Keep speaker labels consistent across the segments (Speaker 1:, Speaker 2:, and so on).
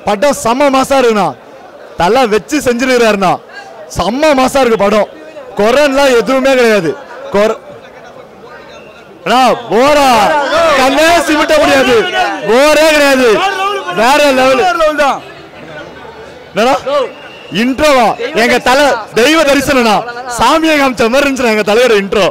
Speaker 1: படம் செம்ம மாசா இருக்குண்ணா தலை வச்சு செஞ்சிருக்கிறாருண்ணா செம்ம மாசா இருக்கு படம் கொரன்லாம் எதுவுமே கிடையாது கொர அண்ணா, போரா கண்ணே சிமிட்ட முடியாது போரே கிடையாது வேற லெவல் என்னடா இன்ட்ரோவா எங்க தலை தெய்வ தரிசனம்னா சாமியை காமிச்ச மாதிரி இருந்துச்சு எங்க தலைவர் இன்ட்ரோ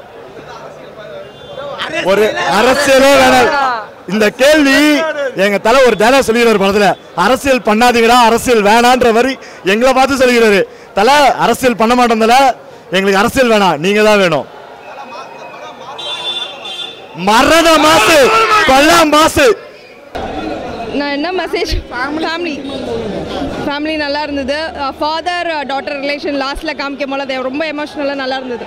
Speaker 1: ஒரு அரசியலே வேணாம் இந்த கேள்வி எங்க தலை ஒரு டேலாக் சொல்லிடுறாரு படத்துல அரசியல் பண்ணாதீங்கடா அரசியல் வேணான்ற மாதிரி எங்களை பார்த்து சொல்லிக்கிறாரு தலை அரசியல் பண்ண மாட்டோம் தல எங்களுக்கு அரசியல் வேணாம் நீங்க தான் வேணும் மரண மாசு கொல்லா மாசு
Speaker 2: நான் என்ன மெசேஜ் ஃபேமிலி ஃபேமிலி நல்லா இருந்தது ஃபாதர் டாட்டர் ரிலேஷன் லாஸ்ட்டில் காமிக்கும் போது அது ரொம்ப எமோஷ்னலாக நல்லா இருந்தது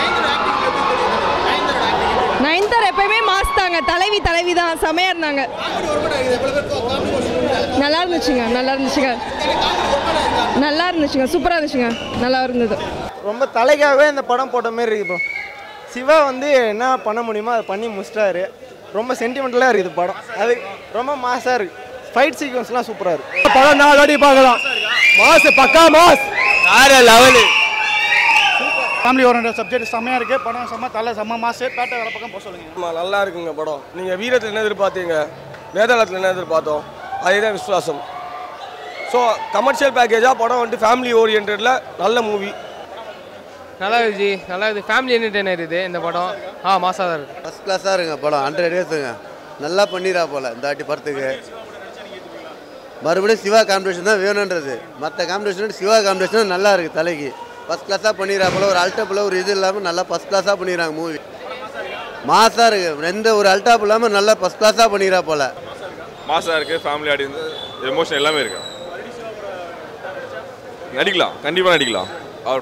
Speaker 2: நயன்தார் எப்பயுமே மாஸ் தாங்க தலைவி தலைவி தான் செமையாக இருந்தாங்க நல்லா இருந்துச்சுங்க நல்லா இருந்துச்சுங்க நல்லா இருந்துச்சுங்க சூப்பராக இருந்துச்சுங்க நல்லா இருந்தது
Speaker 3: ரொம்ப தலைக்காகவே இந்த படம் போட்ட மாதிரி இருக்குது ப்ரோ சிவா வந்து என்ன பண்ண முடியுமோ அதை பண்ணி முடிச்சிட்டாரு ரொம்ப சென்டிமெண்டலாக இருக்குது படம் அது ரொம்ப மாசாக இருக்குது ஃபைட் சீக்வன்ஸ்லாம் சூப்பராக இருக்குது
Speaker 1: படம் நாலு வாட்டி பார்க்கலாம் மாசு பக்கா மாஸ் வேற லெவலு
Speaker 4: ஃபேமிலி ஓரியன்ட் சப்ஜெக்ட் செம்மையாக இருக்குது படம் செம்ம தலை செம்ம மாசு பேட்டை வேறு பக்கம் போக சொல்லுங்கள்
Speaker 5: ஆமாம் நல்லா இருக்குங்க படம் நீங்கள் வீரத்தில் என்ன எதிர்பார்த்தீங்க வேதாளத்தில் என்ன எதிர்பார்த்தோம் அதே விசுவாசம் ஸோ கமர்ஷியல் பேக்கேஜாக படம் வந்துட்டு ஃபேமிலி ஓரியன்டில் நல்ல மூவி
Speaker 6: நல்லா இருந்துச்சு நல்லா இது ஃபேமிலி என்டர்டெய்னர் இது இந்த படம் ஆ மாசாக தான் இருக்குது
Speaker 7: ஃபஸ்ட் கிளாஸாக இருங்க படம் ஹண்ட்ரட் இயர்ஸுங்க நல்லா பண்ணிடா போல இந்த வாட்டி படத்துக்கு மறுபடியும் சிவா காம்படிஷன் தான் வேணுன்றது மற்ற காம்படிஷன் சிவா காம்படிஷன் நல்லா இருக்குது தலைக்கு ஃபஸ்ட் கிளாஸாக பண்ணிடுறா போல ஒரு அல்டப்பில் ஒரு இது இல்லாமல் நல்லா ஃபஸ்ட் கிளாஸாக பண்ணிடுறாங்க மூவி மாசாக இருக்குது எந்த ஒரு அல்டாப் இல்லாமல் நல்லா ஃபஸ்ட் கிளாஸாக பண்ணிடுறா போல
Speaker 8: மாசாக இருக்குது ஃபேமிலி ஆடி வந்து எமோஷன் எல்லாமே இருக்கு நடிக்கலாம் கண்டிப்பாக நடிக்கலாம் அவர்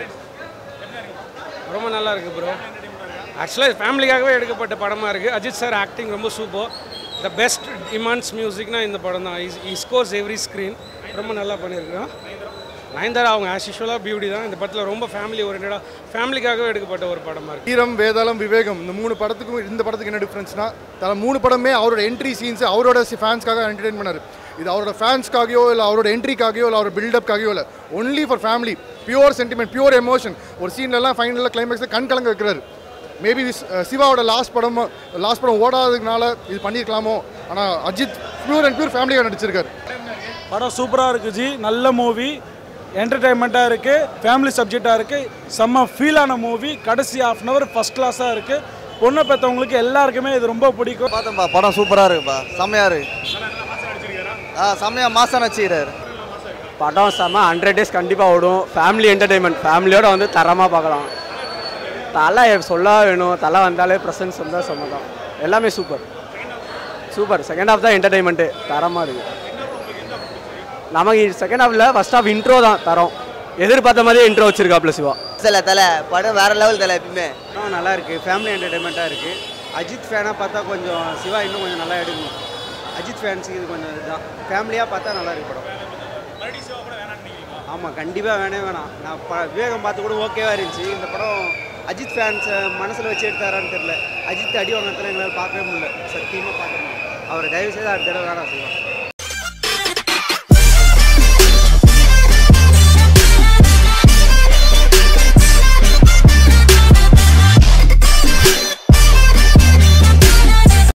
Speaker 9: ரொம்ப நல்லா இருக்கு ப்ரோ ஆக்சுவலாக ஃபேமிலிக்காகவே எடுக்கப்பட்ட படமாக இருக்குது அஜித் சார் ஆக்டிங் ரொம்ப சூப்பர் த பெஸ்ட் இமான்ஸ் மியூசிக்னா இந்த படம் தான் இஸ் ஸ்கோர்ஸ் எவ்ரி ஸ்க்ரீன் ரொம்ப நல்லா பண்ணியிருக்கோம் நயன்தாரா அவங்க ஆஸ் யூஷுவலாக பியூட்டி தான் இந்த படத்தில் ரொம்ப ஃபேமிலி ஓரியன்டாக ஃபேமிலிக்காகவே எடுக்கப்பட்ட ஒரு படமாக இருக்குது
Speaker 4: வீரம் வேதாளம் விவேகம் இந்த மூணு படத்துக்கும் இந்த படத்துக்கு என்ன டிஃப்ரென்ஸ்னா தலை மூணு படமே அவரோட என்ட்ரி சீன்ஸ் அவரோட ஃபேன்ஸ்க்காக என்டர்டெயின் பண்ணார் இது அவரோட ஃபேன்ஸ்க்காகவோ இல்லை அவரோட என்ட்ரிக்காகவோ இல்லை அவரோட பில்டப்காகவோ இல்லை only for family pure sentiment pure emotion ஒரு சீன்லலாம் ஃபைனலில் கிளைமேக்ஸில் கண் கலங்க வைக்கிறாரு மேபி சிவாவோட லாஸ்ட் படம் லாஸ்ட் படம் ஓடாததுனால இது பண்ணியிருக்கலாமோ ஆனால் அஜித் பியூர் அண்ட் பியூர் ஃபேமிலியாக நடிச்சிருக்காரு
Speaker 10: படம் சூப்பராக இருக்குது ஜி நல்ல மூவி என்டர்டைன்மெண்ட்டாக இருக்குது ஃபேமிலி சப்ஜெக்டாக இருக்குது செம்ம ஃபீலான மூவி கடைசி ஆஃப் அன் ஹவர் ஃபஸ்ட் கிளாஸாக இருக்குது பொண்ணை பெற்றவங்களுக்கு எல்லாருக்குமே இது ரொம்ப பிடிக்கும்
Speaker 7: பார்த்தோம்ப்பா படம் சூப்பராக இருக்குப்பா செம்மையாக இருக்கு ஆ செம்மையாக மாசாக நடிச்சுக்கிறாரு
Speaker 3: படம் செம்ம ஹண்ட்ரட் டேஸ் கண்டிப்பாக ஓடும் ஃபேமிலி என்டர்டைன்மெண்ட் ஃபேமிலியோட வந்து தரமாக பார்க்கலாம் தலை சொல்ல வேணும் தலை வந்தாலே ப்ரெசன்ஸ் வந்தால் சம்மதம் எல்லாமே சூப்பர் சூப்பர் செகண்ட் ஹாஃப் தான் என்டர்டைன்மெண்ட்டு தரமாக இருக்குது நமக்கு செகண்ட் ஹாஃபில் ஃபஸ்ட் ஹாஃப் இன்ட்ரோ தான் தரோம் எதிர்பார்த்த மாதிரியே இன்ட்ரோ வச்சிருக்காப்ல சிவா
Speaker 7: சில தலை படம் வேற லெவல் தலை எப்பயுமே
Speaker 3: படம் நல்லா இருக்குது ஃபேமிலி என்டர்டைன்மெண்ட்டாக இருக்குது அஜித் ஃபேனாக பார்த்தா கொஞ்சம் சிவா இன்னும் கொஞ்சம் நல்லா எடுக்கணும் அஜித் ஃபேன்ஸுக்கு இது கொஞ்சம் இதுதான் ஃபேமிலியாக பார்த்தா நல்லா இருக்கு படம் ஆமாம் கண்டிப்பாக வேணே வேணாம் நான் ப விவேகம் பார்த்து கூட ஓகேவாக இருந்துச்சு இந்த படம் அஜித் ஃபேன்ஸை மனசில் வச்சு எடுத்தாரான்னு தெரியல அஜித் அடி வாங்கினத்துல எங்களால் பார்க்கவே முடியல சத்தியமாக பார்க்க முடியல அவரை தயவு செய்து அடுத்த தடவை வேணாம் செய்வோம்